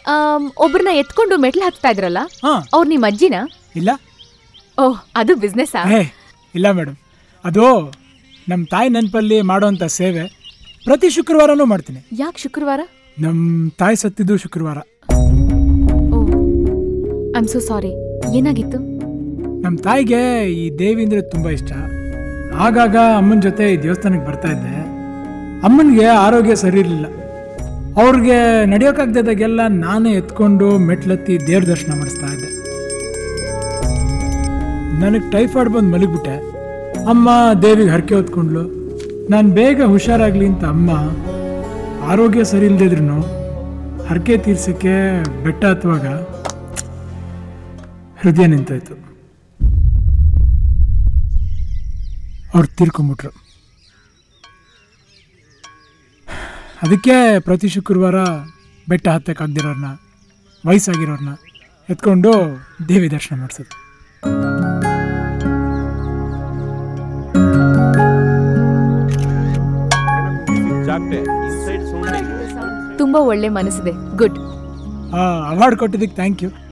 am, ಒಬ್ರನ್ನ ಎತ್ಕೊಂಡು ಮೆಟ್ಲು ಹತ್ತಾ ಇದ್ರಲ್ಲ ಹಾ ಅವ್ರು ನಿಮ್ಮ ಅಜ್ಜಿನ ಇಲ್ಲ ಓಹ್ ಅದು ಬಿಸ್ನೆಸ್ಸಾ ಹೇ ಇಲ್ಲ ಮೇಡಮ್ ಅದು ನಮ್ಮ ತಾಯಿ ನೆನಪಲ್ಲಿ ಮಾಡೋಂಥ ಸೇವೆ ಪ್ರತಿ ಶುಕ್ರವಾರನೂ ಮಾಡ್ತೀನಿ ಯಾಕೆ ಶುಕ್ರವಾರ ನಮ್ಮ ತಾಯಿ ಸತ್ತಿದ್ದು ಶುಕ್ರವಾರ ಓ ಐಮ್ ಸೋ ಸಾರಿ ಏನಾಗಿತ್ತು ನಮ್ಮ ತಾಯಿಗೆ ಈ ದೇವಿ ಅಂದರೆ ತುಂಬ ಇಷ್ಟ ಆಗಾಗ ಅಮ್ಮನ ಜೊತೆ ಈ ದೇವಸ್ಥಾನಕ್ಕೆ ಬರ್ತಾ ಇದ್ದೆ ಅಮ್ಮನಿಗೆ ಆರೋಗ್ಯ ಸರಿ ಇರಲಿಲ್ಲ ಅವ್ರಿಗೆ ನಡೆಯೋಕ್ಕಾಗ್ದಾಗೆಲ್ಲ ನಾನೇ ಎತ್ಕೊಂಡು ಮೆಟ್ಲತ್ತಿ ದೇವ್ರ ದರ್ಶನ ಮಾಡಿಸ್ತಾ ಇದ್ದೆ ನನಗೆ ಟೈಫಾಯ್ಡ್ ಬಂದು ಮಲಗಿಬಿಟ್ಟೆ ಅಮ್ಮ ದೇವಿಗೆ ಹರಕೆ ಹೊತ್ಕೊಂಡ್ಲು ನಾನು ಬೇಗ ಹುಷಾರಾಗಲಿ ಅಂತ ಅಮ್ಮ ಆರೋಗ್ಯ ಸರಿ ಇಲ್ದಿದ್ರು ಹರಕೆ ತೀರ್ಸೋಕ್ಕೆ ಬೆಟ್ಟ ಹತ್ತುವಾಗ ಹೃದಯ ನಿಂತೋಯ್ತು ಅವ್ರು ತೀರ್ಕೊಂಬಿಟ್ರು ಅದಕ್ಕೆ ಪ್ರತಿ ಶುಕ್ರವಾರ ಬೆಟ್ಟ ಹತ್ತಕ್ಕಾಗ್ದಿರೋರ್ನ ವಯಸ್ಸಾಗಿರೋರ್ನ ಎತ್ಕೊಂಡು ದೇವಿ ದರ್ಶನ ಮಾಡಿಸೋದು ತುಂಬಾ ಒಳ್ಳೆ ಮನಸ್ಸಿದೆ ಗುಡ್ ಅವಾರ್ಡ್ ಕೊಟ್ಟಿದ್ದಕ್ಕೆ ಥ್ಯಾಂಕ್ ಯು